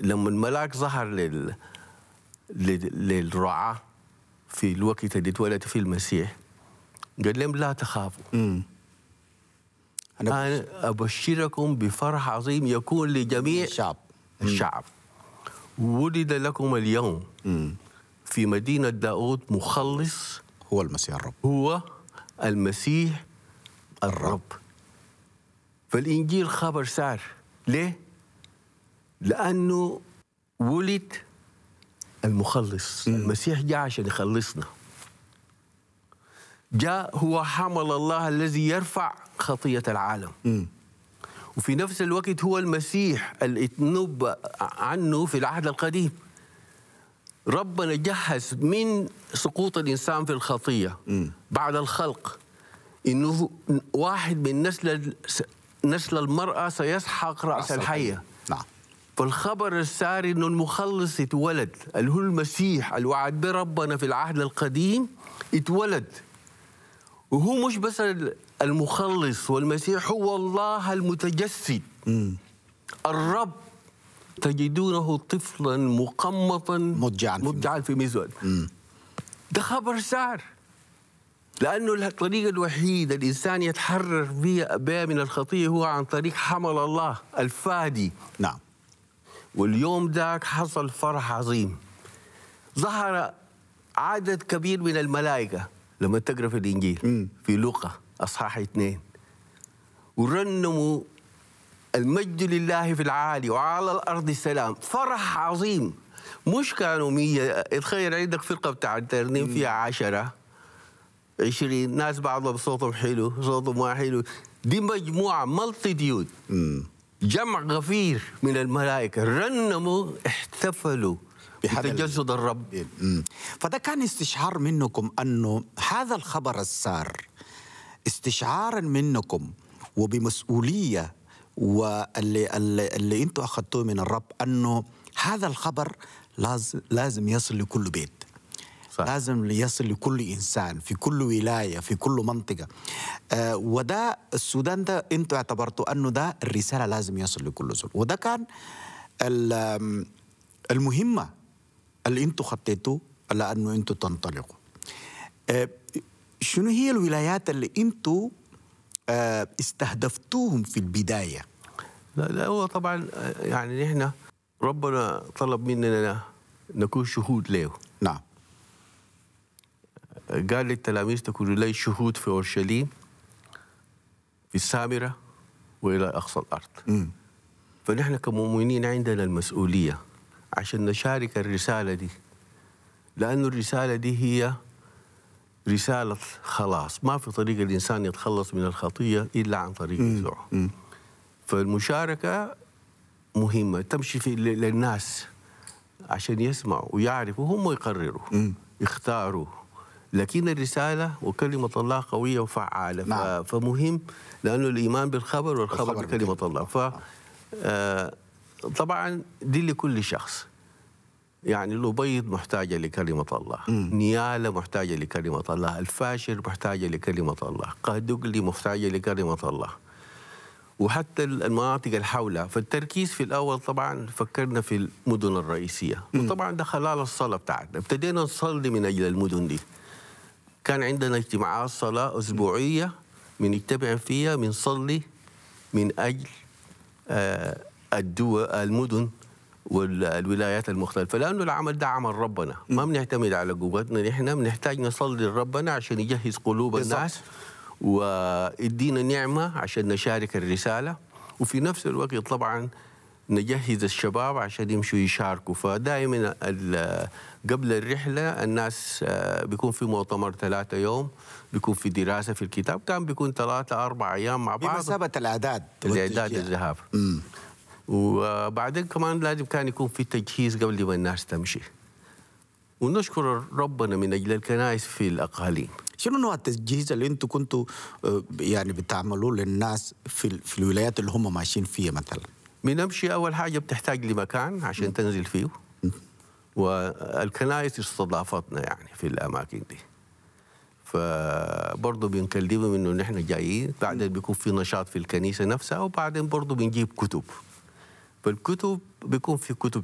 لما الملاك ظهر لل لل- للرعاة في الوقت اللي اتولد فيه المسيح قال لهم لا تخافوا أنا أنا أبشركم بفرح عظيم يكون لجميع الشعب الشعب ولد لكم اليوم في مدينة داود مخلص هو المسيح الرب هو المسيح الرب فالإنجيل خبر سار ليه؟ لأنه ولد المخلص المسيح جاء عشان يخلصنا جاء هو حمل الله الذي يرفع خطية العالم وفي نفس الوقت هو المسيح اللي اتنبأ عنه في العهد القديم ربنا جهز من سقوط الإنسان في الخطية بعد الخلق إنه واحد من نسل نسل المرأة سيسحق رأس الحية نعم فالخبر الساري انه المخلص اتولد اللي هو المسيح الوعد به ربنا في العهد القديم اتولد وهو مش بس المخلص والمسيح هو الله المتجسد الرب تجدونه طفلا مقمطا مضجعاً في مضجعا في مزود ده خبر سار لانه الطريقه الوحيده الانسان يتحرر بها بها من الخطيه هو عن طريق حمل الله الفادي نعم واليوم ذاك حصل فرح عظيم ظهر عدد كبير من الملائكة لما تقرأ في الإنجيل في لوقا أصحاح اثنين ورنموا المجد لله في العالي وعلى الأرض السلام فرح عظيم مش كانوا مية تخيل عندك فرقة بتاع ترنيم فيها عشرة عشرين ناس بعضهم صوتهم حلو صوتهم ما حلو دي مجموعة مالتيتيود جمع غفير من الملائكة رنموا احتفلوا بهذا ال- بتجسد الرب مم. فده كان استشعار منكم انه هذا الخبر السار استشعارا منكم وبمسؤوليه واللي اللي, اللي انتم اخذتوه من الرب انه هذا الخبر لازم لازم يصل لكل بيت صح. لازم يصل لكل انسان في كل ولايه في كل منطقه آه وده السودان ده انتوا اعتبرتوا انه ده الرساله لازم يصل لكل زول وده كان ال- آم، المهمه اللي انتوا خطيتوا على انه انتوا تنطلقوا آه شنو هي الولايات اللي انتوا آه استهدفتوهم في البدايه لا, لا هو طبعا آه، يعني نحن ربنا طلب مننا نكون شهود له نعم قال للتلاميذ تكونوا لي شهود في اورشليم في السامره والى اقصى الارض مم. فنحن كمؤمنين عندنا المسؤوليه عشان نشارك الرساله دي لأن الرساله دي هي رساله خلاص ما في طريقه الانسان يتخلص من الخطيه الا عن طريق يسوع فالمشاركه مهمه تمشي في ل- للناس عشان يسمعوا ويعرفوا هم يقرروا يختاروا لكن الرسالة وكلمة الله قوية وفعالة ف- نعم. فمهم لأنه الإيمان بالخبر والخبر والخبر بكلمة الله ف آه، طبعا دي لكل شخص يعني الأبيض محتاجة لكلمة الله نيالة محتاجة لكلمة الله الفاشر محتاجة لكلمة الله قادقلي محتاجة لكلمة الله وحتى المناطق اللي حولها فالتركيز في الأول طبعا فكرنا في المدن الرئيسية وطبعا ده خلال الصلاة بتاعتنا ابتدينا نصلي من أجل المدن دي كان عندنا اجتماعات صلاة أسبوعية بنجتمع فيها بنصلي من أجل آه، الدول المدن والولايات المختلفة لأنه العمل ده عمل ربنا ما بنعتمد على قوتنا نحن بنحتاج نصلي لربنا عشان يجهز قلوب بالضبط. الناس ويدينا نعمة عشان نشارك الرسالة وفي نفس الوقت طبعا نجهز الشباب عشان يمشوا يشاركوا فدائما ال- قبل الرحلة الناس آه، بيكون في مؤتمر ثلاثة يوم بيكون في دراسة في الكتاب كان بيكون ثلاثة أربع أيام مع بعض بمثابه الاعداد الإعداد والتشجيع. الذهاب مم. وبعدين كمان لازم كان يكون في تجهيز قبل ما الناس تمشي ونشكر ربنا من أجل الكنائس في الأقاليم شنو نوع التجهيز اللي انتم كنتوا آه، يعني بتعملوه للناس في ال- في الولايات اللي هم ماشيين فيها مثلا بنمشي أول حاجة بتحتاج لمكان عشان تنزل فيه والكنائس استضافتنا يعني في الأماكن دي فبرضه بنكلمهم انه نحن جايين بعدين بيكون في نشاط في الكنيسه نفسها وبعدين برضه بنجيب كتب فالكتب بيكون في كتب